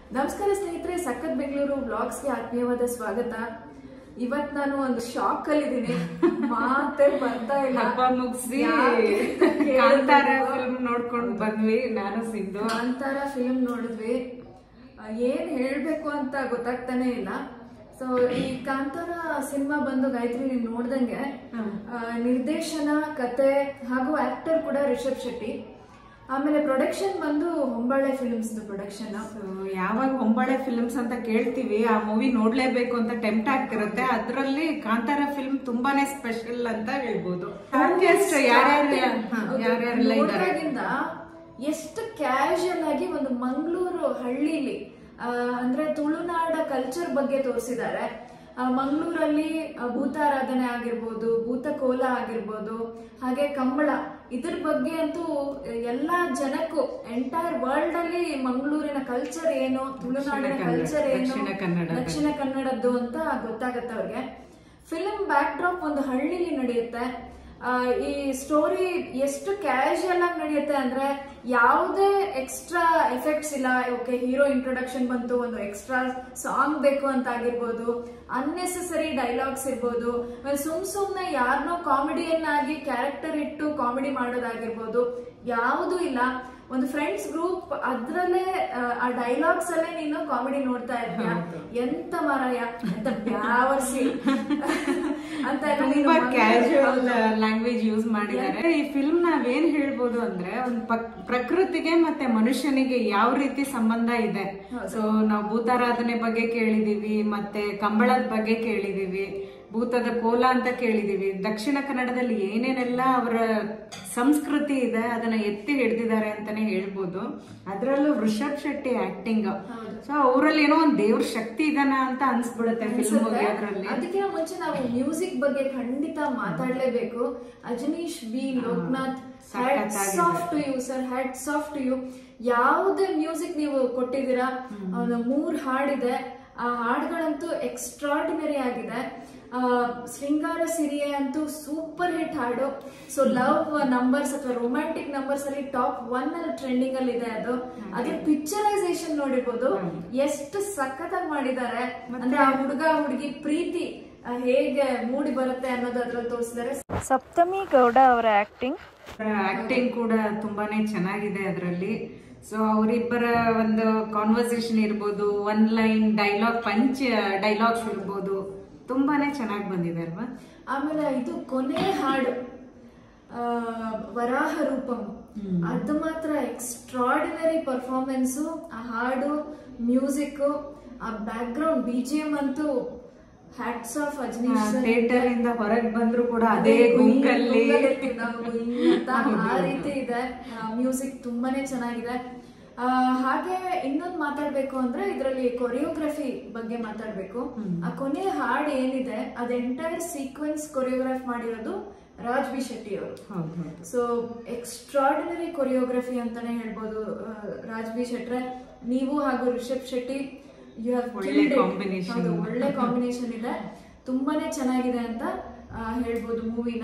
ನಮಸ್ಕಾರ ಸ್ನೇಹಿತರೆ ಸಖತ್ ಬೆಂಗಳೂರು ವ್ಲಾಗ್ಸ್ಗೆ ಆತ್ಮೀಯವಾದ ಸ್ವಾಗತ ಇವತ್ ನಾನು ಒಂದು ಶಾಕ್ ಅಲ್ಲಿ ಇದೀನಿ ಮಾತೆ ಬರ್ತಾ ಇಲ್ಲ ಹಬ್ಬ ಮುಗಿಸಿ ಯಾಕೆ ಅಂತ ಕೇಳಿದ್ರೆ ಕಾಂತಾರ ಫಿಲ್ಮ್ ನೋಡ್ಕೊಂಡ್ ಬಂದ್ವಿ ನಾನು ಸಿಂಧು ಕಾಂತಾರ ಫಿಲ್ಮ್ ನೋಡಿದ್ವಿ ಆ, ಏನ್ ಹೇಳ್ಬೇಕು ಅಂತ ಗೊತ್ತಾಗ್ತಾನೆ ಇಲ್ಲ ಸೊ ಈ ಕಾಂತಾರ ಸಿನಿಮಾ ಬಂದು ಗಾಯತ್ರಿ ನೀನ್ ನೋಡ್ದಂಗೆ ಆ, ನಿರ್ದೇಶನ ಕತೆ ಹಾಗೂ ಆಕ್ಟರ್ ಕೂಡ ರಿಷಬ್ ಶೆಟ್ಟಿ ಆಮೇಲೆ ಪ್ರೊಡಕ್ಷನ್ ಬಂದು ಹೊಂಬಾಳೆ ಫಿಲ್ಮ್ಸ್ ಪ್ರೊಡಕ್ಷನ್ So, ಯಾವಾಗ ಹೊಂಬಾಳೆ ಫಿಲ್ಮ್ಸ್ ಅಂತ ಕೇಳ್ತೀವಿ ಆ ಮೂವಿ ನೋಡ್ಲೇಬೇಕು ಅಂತ ಟೆಂಪ್ಟ್ ಆಗ್ತಿರುತ್ತೆ ಅದ್ರಲ್ಲಿ ಕಾಂತಾರ ಫಿಲ್ಮ್ ತುಂಬಾನೇ ಸ್ಪೆಷಲ್ ಅಂತ ಹೇಳ್ಬೋದು ಆರ್ಕೆಸ್ಟ್ ಯಾರ್ಯಾರು ಹಾ, ಯಾರ್ಯಾರೆಲ್ಲ ಇದ್ದಾರೆ ನೋಡ್ದಾಗಿಂದ ಎಷ್ಟು ಕ್ಯಾಶುಯಲ್ ಆಗಿ ಒಂದು ಮಂಗಳೂರು ಹಳ್ಳಿಲಿ ಆ, ಅಂದ್ರೆ ತುಳುನಾಡ ಕಲ್ಚರ್ ಬಗ್ಗೆ ತೋರಿಸಿದ್ದಾರೆ ಮಂಗಳೂರಲ್ಲಿ ಭೂತಾರಾಧನೆ ಆಗಿರ್ಬೋದು ಭೂತಕೋಲ ಆಗಿರ್ಬೋದು ಹಾಗೆ ಕಂಬಳ ಇದ್ರ ಬಗ್ಗೆ ಅಂತೂ ಎಲ್ಲಾ ಜನಕ್ಕೂ ಎಂಟೈರ್ ವರ್ಲ್ಡ್ ಅಲ್ಲಿ ಮಂಗಳೂರಿನ ಕಲ್ಚರ್ ಏನು ತುಳುನಾಡಿನ ದಕ್ಷಿಣ ಕನ್ನಡ, ಕಲ್ಚರ್ ಏನು ದಕ್ಷಿಣ ಕನ್ನಡ. ದಕ್ಷಿಣ ಕನ್ನಡದ್ದು ಅಂತ ಗೊತ್ತಾಗತ್ತೆ ಅವ್ರಿಗೆ ಫಿಲ್ಮ್ ಬ್ಯಾಕ್ ಡ್ರಾಪ್ ಒಂದು ಹಳ್ಳಿಲಿ ನಡೆಯುತ್ತೆ ಆ, ಈ ಸ್ಟೋರಿ ಎಷ್ಟು ಕ್ಯಾಶುಯಲ್ ಆಗಿ ನಡೆಯುತ್ತೆ ಅಂದ್ರೆ ಯಾವುದೇ ಎಕ್ಸ್ಟ್ರಾ ಎಫೆಕ್ಟ್ಸ್ ಇಲ್ಲ ಓಕೆ ಹೀರೋ ಇಂಟ್ರೊಡಕ್ಷನ್ ಬಂತು ಒಂದು ಎಕ್ಸ್ಟ್ರಾ ಸಾಂಗ್ ಬೇಕು ಅಂತ ಆಗಿರ್ಬೋದು ಅನ್ನೆಸೆಸರಿ ಡೈಲಾಗ್ಸ್ ಇರ್ಬೋದು ಆಮೇಲೆ ಸುಮ್ ಸುಮ್ನೆ ಯಾರನ್ನೋ ಕಾಮಿಡಿಯನ್ನಾಗಿ ಕ್ಯಾರೆಕ್ಟರ್ ಇಟ್ಟು ಕಾಮಿಡಿ ಮಾಡೋದಾಗಿರ್ಬೋದು ಯಾವುದೂ ಇಲ್ಲ ಒಂದು ಫ್ರೆಂಡ್ಸ್ ಗ್ರೂಪ್ ಅದ್ರಲ್ಲೇ ಆ, ಆ ಡೈಲಾಗ್ಸ್ ಅಲ್ಲೇ ನೀನು ಕಾಮಿಡಿ ನೋಡ್ತಾ ಇರ್ತೀಯ ಎಂತ ಮಾರಾಯ ಎಂತ ಬ್ಯಾವರ್ಸಿ ಅಂತ ಎಲ್ಲ ನೀನು ತುಂಬಾ ಮಂಗ್ಳೂರ್- ಕ್ಯಾಶುವಲ್ ಹೌದು. ಲ್ಯಾಂಗ್ವೇಜ್ ಯೂಸ್ ಮಾಡಿದ್ದಾರೆ ಈ ಫಿಲ್ಮ್ ನಾವೇನ್ ಹೇಳ್ಬೋದು ಅಂದ್ರೆ ಒಂದು ಪ್ರಕೃತಿಗೆ ಮತ್ತೆ ಮನುಷ್ಯನಿಗೆ ಯಾವ ರೀತಿ ಸಂಬಂಧ ಇದೆ ಸೊ ನಾವು ಭೂತಾರಾಧನೆ ಬಗ್ಗೆ ಕೇಳಿದೀವಿ ಮತ್ತೆ ಕಂಬಳದ ಬಗ್ಗೆ ಕೇಳಿದೀವಿ ಭೂತದ ಕೋಲ ಅಂತ ಕೇಳಿದೀವಿ ದಕ್ಷಿಣ ಕನ್ನಡದಲ್ಲಿ ಏನೇನೆಲ್ಲ ಅವರ ಸಂಸ್ಕೃತಿ ಇದೆ ಅದನ್ನ ಎತ್ತಿ ಹಿಡ್ದಿದ್ದಾರೆ ಅಂತಾನೆ ಹೇಳ್ಬೋದು ಅದ್ರಲ್ಲೂ ವೃಷಭ್ ಶೆಟ್ಟಿ ಆಕ್ಟಿಂಗ್ ಸೊ ಅವರಲ್ಲಿ ಏನೋ ಒಂದ್ ದೇವ್ರ ಶಕ್ತಿ ಇದನ್ನ ಅಂತ ಅನ್ಸ್ಬಿಡುತ್ತೆ ಫಿಲ್ಮ್ ಮುಗಿಯೋದ್ರಲ್ಲಿ ಅದಕ್ಕಿಂತ ಮುಂಚೆ ನಾವು ಮ್ಯೂಸಿಕ್ ಬಗ್ಗೆ ಖಂಡಿತ ಮಾತಾಡ್ಲೇಬೇಕು Ajaneesh B Loknath hats off to you sir hats off to you ಯಾವುದೇ ಮ್ಯೂಸಿಕ್ ನೀವು ಕೊಟ್ಟಿದ್ದೀರಾ ಒಂದು ಮೂರ್ ಹಾಡಿದೆ ಆ ಹಾಡುಗಳಂತೂ ಎಕ್ಸ್ಟ್ರಾರ್ಡಿನರಿ ಆಗಿದೆ ಆ, ಶೃಂಗಾರ ಸಿರಿಯೆ ಅಂತೂ ಸೂಪರ್ ಹಿಟ್ ಹಾಡು ಸೊ ಲವ್ ನಂಬರ್ಸ್ ಅಥವಾ ರೊಮ್ಯಾಂಟಿಕ್ ನಂಬರ್ಸ್ ಅಲ್ಲಿ ಟಾಪ್ ಒನ್ ಅಲ್ಲಿ ಟ್ರೆಂಡಿಂಗ್ ಅಲ್ಲಿ ಇದೆ ಅದು ಅದ್ರ ಪಿಕ್ಚರೈಸೇಷನ್ ನೋಡಿರ್ಬೋದು ಎಷ್ಟು ಸಖತ್ತಾಗಿ ಮಾಡಿದ್ದಾರೆ ಅಂದ್ರೆ ಆ ಹುಡುಗ ಹುಡುಗಿ ಪ್ರೀತಿ ಆ, ಹೇಗೆ ಮೂಡಿ ಬರುತ್ತೆ ಅನ್ನೋದು ಅದ್ರಲ್ಲಿ ತೋರಿಸಿದ್ದಾರೆ ಸಪ್ತಮಿ ಗೌಡ ಅವರ ಆಕ್ಟಿಂಗ್ ಆಕ್ಟಿಂಗ್ ಕೂಡ ತುಂಬಾನೇ ಚೆನ್ನಾಗಿದೆ ಅದರಲ್ಲಿ ಸೊ ಅವರಿಬ್ಬರ ಒಂದು ಕಾನ್ವರ್ಸೇಷನ್ ಇರ್ಬೋದು one line dialogue punch dialogues ಇರ್ಬೋದು ತುಂಬಾನೇ ಚೆನ್ನಾಗಿ ಬಂದಿದೆ ಅಲ್ವಾ ಆಮೇಲೆ ಇದು ಕೊನೆ ಹಾಡು ಆ, ವರಾಹ ರೂಪಂ ಅದು ಮಾತ್ರ ಎಕ್ಸ್ಟ್ರಾಡಿನರಿ ಪರ್ಫಾರ್ಮೆನ್ಸು ಆ ಹಾಡು ಮ್ಯೂಸಿಕ್ ಆ background B G M ಅಂತೂ hats off Ajaneesh sir. Theatre ಇಂದ ಹೊರಗೆ ಬಂದ್ರು ಕೂಡ ಅದೇ ಗುಂಕಲ್ಲಿ ಗುಂಗಲ್ಲಿರ್ತೀವಿ ನಾವು ಗುಂಗ್ ಅಂತ. ಆ ರೀತಿ ಇದೆ ಮ್ಯೂಸಿಕ್ ತುಂಬಾನೇ ಚೆನ್ನಾಗಿದೆ ಆ, ಹಾಗೆ ಇನ್ನೊಂದು ಮಾತಾಡ್ಬೇಕು ಅಂದ್ರೆ ಇದರಲ್ಲಿ ಕೊರಿಯೋಗ್ರಫಿ ಬಗ್ಗೆ ಮಾತಾಡ್ಬೇಕು ಆ ಕೊನೆ ಹಾಡು ಏನಿದೆ ಅದ್ ಎಂಟೈರ್ ಸೀಕ್ವೆನ್ಸ್ ಕೊರಿಯೋಗ್ರಾಫ್ ಮಾಡಿರೋದು ರಾಜ್ ಬಿ ಶೆಟ್ಟಿ ಅವರು ಹೌದು ಹೌದು ಸೊ ಎಕ್ಸ್ಟ್ರಾರ್ಡಿನರಿ ಕೊರಿಯೋಗ್ರಫಿ ಅಂತಾನೆ ಹೇಳ್ಬೋದು ಆ, ರಾಜ್ ಬಿ ಶೆಟ್ರೆ ನೀವು ಹಾಗೂ ರಿಷಬ್ ಶೆಟ್ಟಿ ಯು ಹ್ಯಾವ್ ಒಳ್ಳೆ combination. ಒಳ್ಳೆ ಕಾಂಬಿನೇಷನ್ ಇದೆ ತುಂಬಾನೇ ಚೆನ್ನಾಗಿದೆ ಅಂತ ಆ, ಹೇಳ್ಬೋದು ಮೂವಿನ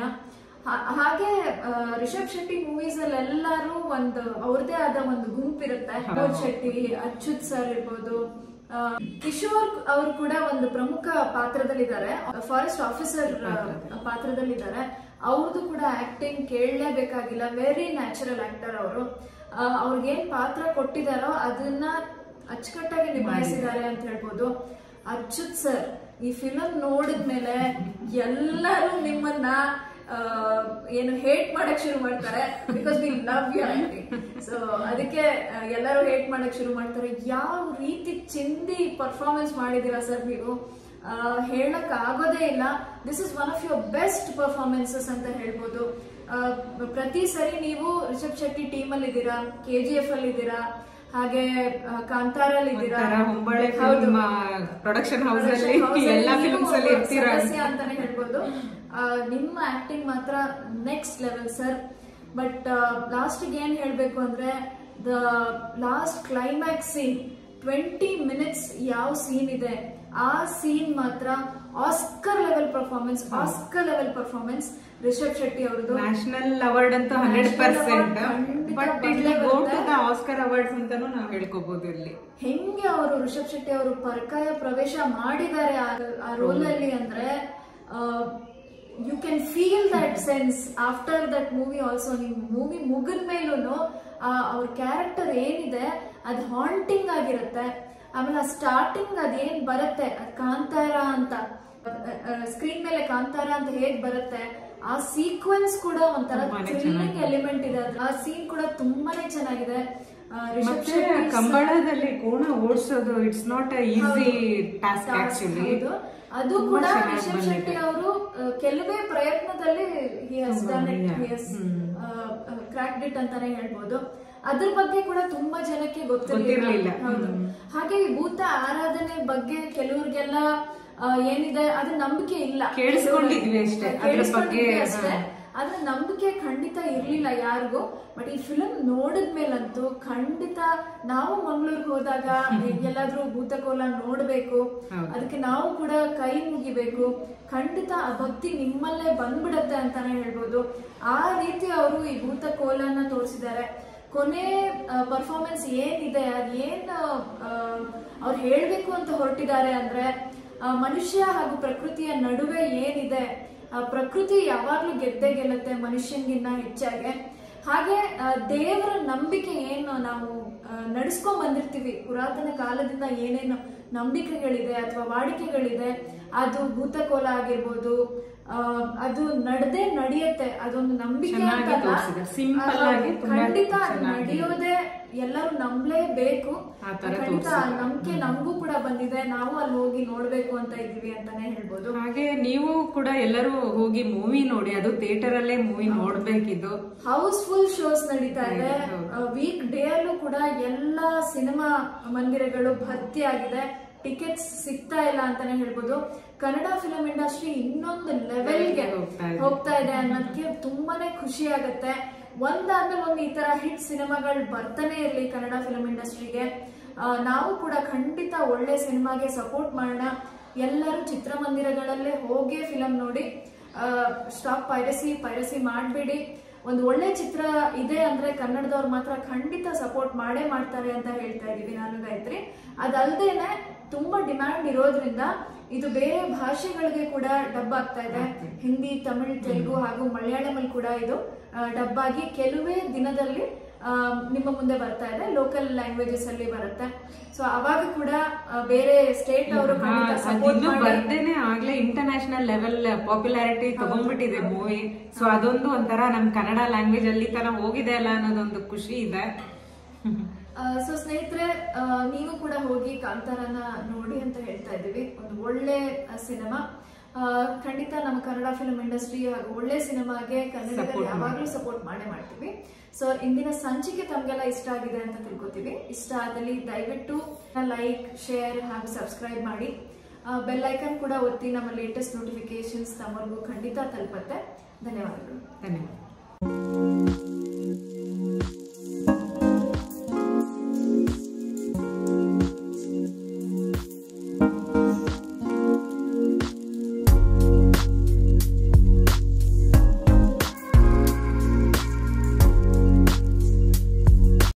ಹಾಗೆ ಆ, ರಿಷಬ್ ಶೆಟ್ಟಿ ಮೂವೀಸ್ ಅಲ್ಲಿ ಎಲ್ಲರೂ ಒಂದು ಅವ್ರದೇ ಆದ ಒಂದು ಗುಂಪಿರುತ್ತೆ ವಿನೋದ್ ಶೆಟ್ಟಿ ಅಚ್ಯುತ್ ಸರ್ ಇರ್ಬೋದು ಆ, ಕಿಶೋರ್ ಅವರು ಕೂಡ ಒಂದು ಪ್ರಮುಖ ಪಾತ್ರದಲ್ಲಿದ್ದಾರೆ ಫಾರೆಸ್ಟ್ ಆಫೀಸರ್ ಪಾತ್ರದಲ್ಲಿದ್ದಾರೆ ಅವ್ರದ್ದು ಕೂಡ ಆಕ್ಟಿಂಗ್ ಕೇಳಲೇಬೇಕಾಗಿಲ್ಲ ವೆರಿ ನ್ಯಾಚುರಲ್ ಆಕ್ಟರ್ ಅವರು ಅವ್ರಿಗೇನ್ ಪಾತ್ರ ಕೊಟ್ಟಿದಾರೋ ಅದನ್ನ ಅಚ್ಚುಕಟ್ಟಾಗಿ ನಿಭಾಯಿಸಿದ್ದಾರೆ ಅಂತ ಹೇಳ್ಬೋದು ಅಚ್ಯುತ್ ಸರ್ ಈ ಫಿಲಂ ನೋಡಿದ್ಮೇಲೆ ಎಲ್ಲರೂ ನಿಮ್ಮನ್ನ ಆ, ಏನು ಹೇಟ್ ಮಾಡಕ್ ಶುರು ಮಾಡ್ತಾರೆ because we love you acting so ಅದಕ್ಕೆ ಆ, ಎಲ್ಲರೂ ಹೇಟ್ ಮಾಡಕ್ ಶುರು ಮಾಡ್ತಾರೆ ಯಾವ ರೀತಿ ಚಿಂದಿ ಪರ್ಫಾರ್ಮೆನ್ಸ್ ಮಾಡಿದೀರಾ ಸರ್ ನೀವು ಆ, ಹೇಳಕ್ ಆಗೋದೇ ಇಲ್ಲ this is one of your best performances ಅಂತ ಹೇಳ್ಬೋದು ಆ, ಪ್ರತಿ ಸರಿ ನೀವು ರಿಷಬ್ ಶೆಟ್ಟಿ ಟೀಮ್ ಅಲ್ಲಿ ಇದ್ದೀರಾ ಕೆ ಜಿ ಎಫ್ ಅಲ್ಲಿ ಇದ್ದೀರಾ ಹಾಗೆ ಆ, ಕಾಂತಾರಲ್ಲಿ ಇದ್ದೀರಾ ಒಂಥರ ಹೊಂಬಾಳೆ ಹೌದು. ಫಿಲ್ಮ್ ಪ್ರೊಡಕ್ಷನ್ ಹೌಸ್ ಅಲ್ಲಿ Production house ಅಲ್ಲಿ ಎಲ್ಲಾ ನೀವು ಫಿಲ್ಮ್ಸ್ ಅಲ್ಲಿ ಒಬ್ಬ ಇರ್ತೀರಾ ಸದಸ್ಯ ಅಂತಾನೆ ಹೇಳ್ಬೋದು ಆ, ನಿಮ್ಮ ಆಕ್ಟಿಂಗ್ ಮಾತ್ರ next level sir but last ಏನ್ ಹೇಳ್ಬೇಕು ಅಂದ್ರೆ the last climax scene twenty minutes ಯಾವ ಸೀನ್ ಇದೆ ಆ ಸೀನ್ ಮಾತ್ರ Oscar level performance Oscar level performance Rishab Shetty ಅವ್ರದ್ದು ನ್ಯಾಷನಲ್ ಅವಾರ್ಡ್ ಅಂತೂ ಹಂಡ್ರೆಡ್ National award ಪರ್ಸೆಂಟ್ ಖಂಡಿತ ಬಟ್ ಇಟ್ ಬಂದೇ ಗೋ ಟು ಬರುತ್ತೆ. ದ ಆಸ್ಕರ್ ಅವಾರ್ಡ್ಸ್ ಅಂತಾನು ನಾವು ಹೇಳ್ಕೋಬಹುದು ಇಲ್ಲಿ ಹೆಂಗೆ ಅವರು ಋಷಬ್ ಶೆಟ್ಟಿ ಅವರು ಪರಕಾಯ ಪ್ರವೇಶ ಮಾಡಿದ್ದಾರೆ ಆ- ಆ ರೋಲ್ ಅಲ್ಲಿ ಅಂದ್ರೆ you can feel that sense after that movie also ನೀವು ಮೂವಿ ಮುಗಿದ ಮೇಲೂ ಅವ್ರ ಕ್ಯಾರೆಕ್ಟರ್ ಏನಿದೆ ಅದು ಹಾಂಟಿಂಗ್ ಆಗಿರುತ್ತೆ ಆಮೇಲೆ ಆ ಸ್ಟಾರ್ಟಿಂಗ್ ಅದೇನ್ ಬರುತ್ತೆ ಅದ್ ಕಾಂತಾರ ಅಂತ ಸ್ಕ್ರೀನ್ ಮೇಲೆ ಕಾಂತಾರ ಅಂತ ಹೇಗ್ ಬರುತ್ತೆ ಆ ಸೀಕ್ವೆನ್ಸ್ ಕೂಡ ಒಂಥರ ತುಂಬಾನೇ ಥ್ರಿಲ್ಲಿಂಗ್ ಎಲಿಮೆಂಟ್ ಇದೆ ಅದ್ರ- ಆ ಸೀನ್ ಕೂಡ ತುಂಬಾನೇ ಚೆನ್ನಾಗಿದೆ ಆ, ರಿಷಬ್ ಮತ್ತೆ ಶೆಟ್ಟಿ ಕಂಬಳದಲ್ಲಿ ಕೋಣ ಓಡಿಸೋದು it's not a easy task task actually ಹೌದು. ಅದು ತುಂಬಾ ಕೂಡ ಚೆನ್ನಾಗಿ ರಿಷಬ್ ಬಂದಿದೆ. ಶೆಟ್ಟಿ ಅವರು ಕೆಲವೇ ಪ್ರಯತ್ನದಲ್ಲಿ he has ತುಂಬಾ done it. ನಿಜ. He has, ಹ್ಮ್. ಆ, ಆ, cracked it ಅಂತಾನೆ ಹೇಳ್ಬೋದು ಅದ್ರ ಬಗ್ಗೆ ಕೂಡ ತುಂಬಾ ಜನಕ್ಕೆ ಗೊತ್ತಿರಲಿಲ್ಲ ಗೊತ್ತಿರ್ಲಿಲ್ಲ. ಹೌದು ಹ್ಮ್. ಹಾಗೆ ಈ ಭೂತ ಆರಾಧನೆ ಬಗ್ಗೆ ಕೆಲವ್ರಿಗೆಲ್ಲ ಆ, ಏನಿದೆ ಅದು ನಂಬಿಕೆ ಇಲ್ಲ ಕೇಳಿಸ್ಕೊಂಡಿದ್ವಿ ಅಷ್ಟೇ. ಅದ್ರ ಕೇಳಿಸ್ಕೊಂಡಿದ್ವಿ ಬಗ್ಗೆ, ಅಷ್ಟೇ ಹಾ. ಆದ್ರೆ ನಂಬಿಕೆ ಖಂಡಿತ ಇರ್ಲಿಲ್ಲ ಯಾರಿಗೂ ಬಟ್ ಈ ಫಿಲಮ್ ನೋಡಿದ್ಮೇಲಂತೂ ಖಂಡಿತ ನಾವು ಮಂಗಳೂರಿಗೆ ಹೋದಾಗ ಎಲ್ಲಾದ್ರೂ ಭೂತಕೋಲ ನೋಡ್ಬೇಕು ಹೌದು. ಅದಕ್ಕೆ ನಾವು ಕೂಡ ಕೈ ಮುಗಿಬೇಕು ಖಂಡಿತ ಆ ಭಕ್ತಿ ನಿಮ್ಮಲ್ಲೇ ಬಂದ್ಬಿಡತ್ತೆ ಅಂತಾನೆ ಹೇಳ್ಬೋದು ಆ ರೀತಿ ಅವರು ಈ ಭೂತಕೋಲನ್ನ ತೋರಿಸಿದ್ದಾರೆ ಕೊನೆ ಪರ್ಫಾರ್ಮೆನ್ಸ್ ಏನಿದೆ ಅದೇನ್ ಅವ್ರು ಹೇಳ್ಬೇಕು ಅಂತ ಹೊರಟಿದ್ದಾರೆ ಅಂದ್ರೆ ಆ, ಮನುಷ್ಯ ಹಾಗೂ ಪ್ರಕೃತಿಯ ನಡುವೆ ಏನಿದೆ ಆ, ಪ್ರಕೃತಿ ಯಾವಾಗ್ಲೂ ಗೆದ್ದೇ ಗೆಲ್ಲುತ್ತೆ ಮನುಷ್ಯನ್ಗಿನ್ನ ಹೆಚ್ಚಾಗೆ ಹಾಗೆ ಆ, ದೇವರ ನಂಬಿಕೆ ಏನು ನಾವು ನಡೆಸ್ಕೊಂಡ್ ಬಂದಿರ್ತೀವಿ ಪುರಾತನ ಕಾಲದಿಂದ ಏನೇನು ನಂಬಿಕೆಗಳಿದೆ ಅಥವಾ ವಾಡಿಕೆಗಳಿದೆ ಅದು ಭೂತಕೋಲ ಆಗಿರ್ಬೋದು ಆ, ಅದು ನಡೆದೇ ನಡೆಯುತ್ತೆ ಅದೊಂದು ನಂಬಿಕೆ ಚೆನ್ನಾಗಿ ಅಂತಲ್ಲ ತೋರ್ಸಿದ್ದಾರೆ. Simple ಆ, ಆಗಿ ತುಂಬಾ ಖಂಡಿತ ಅದು ಚೆನ್ನಾಗಿ. ನಡೆಯೋದೇ ಎಲ್ಲರೂ ನಂಬಲೇಬೇಕು ಆ ತರ ಖಂಡಿತ ಆ ತೋರ್ಸಿದ್ದಾರೆ. ನಂಬಿಕೆ ನಮಗೂ ಕೂಡ ಬಂದಿದೆ ನಾವು ಅಲ್ಲಿ ಹೋಗಿ ನೋಡ್ಬೇಕು ಅಂತ ಇದೀವಿ ಅಂತಾನೆ ಹೇಳ್ಬೋದು ಹಾಗೆ ನೀವು ಕೂಡ ಎಲ್ಲರೂ ಹೋಗಿ ಮೂವಿ ನೋಡಿ ಅದು ಥಿಯೇಟರ್ ಅಲ್ಲೇ ಮೂವಿ ನೋಡ್ಬೇಕಿದ್ದು ಹೌಸ್ಫುಲ್ ಶೋಸ್ ನಡೀತಾ ಇದೆ ಹೌದು. ವೀಕ್ ಡೇ ಅಲ್ಲೂ ಕೂಡ ಎಲ್ಲ ಸಿನಿಮಾ ಮಂದಿರಗಳು ಭರ್ತಿ ಆಗಿದೆ ಟಿಕೆಟ್ಸ್ ಸಿಗ್ತಾ ಇಲ್ಲ ಅಂತಾನೆ ಹೇಳ್ಬೋದು ಕನ್ನಡ ಫಿಲಂ ಇಂಡಸ್ಟ್ರಿ ಇನ್ನೊಂದು ಲೆವೆಲ್ಗೆ ಹೋಗ್ತಾ ಇದೆ. ಹೋಗ್ತಾ ಇದೆ ಅನ್ನೋದಕ್ಕೆ ತುಂಬಾನೇ ಖುಷಿ ಆಗುತ್ತೆ ಒಂದಾದ್ಮೇಲೆ ಒಂದು ಈ ತರ ಹಿಟ್ ಸಿನಿಮಾಗಳು ಬರ್ತಾನೆ ಇರ್ಲಿ ಕನ್ನಡ ಫಿಲಂ ಇಂಡಸ್ಟ್ರಿಗೆ ನಾವು ಕೂಡ ಖಂಡಿತ ಒಳ್ಳೆ ಸಿನಿಮಾಗೆ ಸಪೋರ್ಟ್ ಮಾಡೋಣ ಎಲ್ಲರೂ ಚಿತ್ರಮಂದಿರಗಳಲ್ಲೇ ಹೋಗಿ ಫಿಲಂ ನೋಡಿ ಸ್ಟಾಪ್ ಪೈರಸಿ ಪೈರಸಿ ಮಾಡಬೇಡಿ ಒಂದು ಒಳ್ಳೆ ಚಿತ್ರ ಇದೆ ಅಂದ್ರೆ ಕನ್ನಡದವ್ರು ಮಾತ್ರ ಖಂಡಿತ ಸಪೋರ್ಟ್ ಮಾಡೇ ಮಾಡ್ತಾರೆ ಅಂತ ಹೇಳ್ತಾ ಇದೀವಿ ನಾನು ಗಾಯತ್ರಿ ಅದಲ್ದೇನೆ ತುಂಬಾ ಡಿಮ್ಯಾಂಡ್ ಇರೋದ್ರಿಂದ ಇದು ಬೇರೆ ಭಾಷೆಗಳಿಗೆ ಕೂಡ ಡಬ್ ಆಗ್ತಾ ಇದೆ ಹಿಂದಿ ತಮಿಳ್ ತೆಲುಗು ಹಾಗೂ ಮಲಯಾಳಮಲ್ಲಿ ಕೂಡ ಇದು ಡಬ್ ಆಗಿ ಕೆಲವೇ ದಿನದಲ್ಲಿ ಆ, ನಿಮ್ಮ ಮುಂದೆ ಬರ್ತಾ ಇದೆ ಲೋಕಲ್ ಲ್ಯಾಂಗ್ವೇಜಸ್ ಅಲ್ಲಿ ಬರುತ್ತೆ ಸೊ ಅವಾಗ ಕೂಡ ಆ, ಬೇರೆ ಸ್ಟೇಟ್ ಅವರು ಖಂಡಿತ ಸಪೋರ್ಟ್ ಅದಿನ್ನು ಮಾಡಿ ಬರ್ದೇನೆ ಆಗ್ಲೇ ಇಂಟರ್ನ್ಯಾಷನಲ್ ಲೆವೆಲ್ ಪಾಪ್ಯುಲಾರಿಟಿ ತಗೊಂಡ್ಬಿಟ್ಟಿದೆ ಮೂವಿ ಸೊ ಅದೊಂದು ಒಂಥರ ನಮ್ ಕನ್ನಡ ಲ್ಯಾಂಗ್ವೇಜ್ ಅಲ್ಲಿ ತರ ಹೋಗಿದೆ ಅಲ್ಲ ಅನ್ನೋದೊಂದು ಖುಷಿ ಇದೆ ಸೊ ಸ್ನೇಹಿತರೆ ಆ, ನೀವು ಕೂಡ ಹೋಗಿ ಕಾಂತಾರನ ನೋಡಿ ಅಂತ ಹೇಳ್ತಾ ಇದ್ದೀವಿ ಒಂದು ಒಳ್ಳೆ ಸಿನಿಮಾ ಖಂಡಿತ ನಮ್ಮ ಕನ್ನಡ ಫಿಲ್ಮ್ ಇಂಡಸ್ಟ್ರಿ ಹಾಗೂ ಒಳ್ಳೆ ಸಿನಿಮಾಗೆ ಕನ್ನಡದಲ್ಲಿ Support ಯಾವಾಗಲೂ ಸಪೋರ್ಟ್ ಮಾಡೇ ಮಾಡ್ತೀವಿ ಸೊ ಇಂದಿನ ಸಂಚಿಕೆ ತಮಗೆಲ್ಲ ಇಷ್ಟ ಆಗಿದೆ ಅಂತ ತಿಳ್ಕೊತೀವಿ ಇಷ್ಟ ಆದಲ್ಲಿ ದಯವಿಟ್ಟು ಲೈಕ್ ಶೇರ್ ಹಾಗೂ ಸಬ್ಸ್ಕ್ರೈಬ್ ಮಾಡಿ ಬೆಲ್ ಐಕನ್ ಕೂಡ ಒತ್ತಿ ನಮ್ಮ ಲೇಟೆಸ್ಟ್ ನೋಟಿಫಿಕೇಶನ್ಸ್ ತಮಗೂ ಖಂಡಿತ ತಲುಪತ್ತೆ ಧನ್ಯವಾದಗಳು ಧನ್ಯವಾದ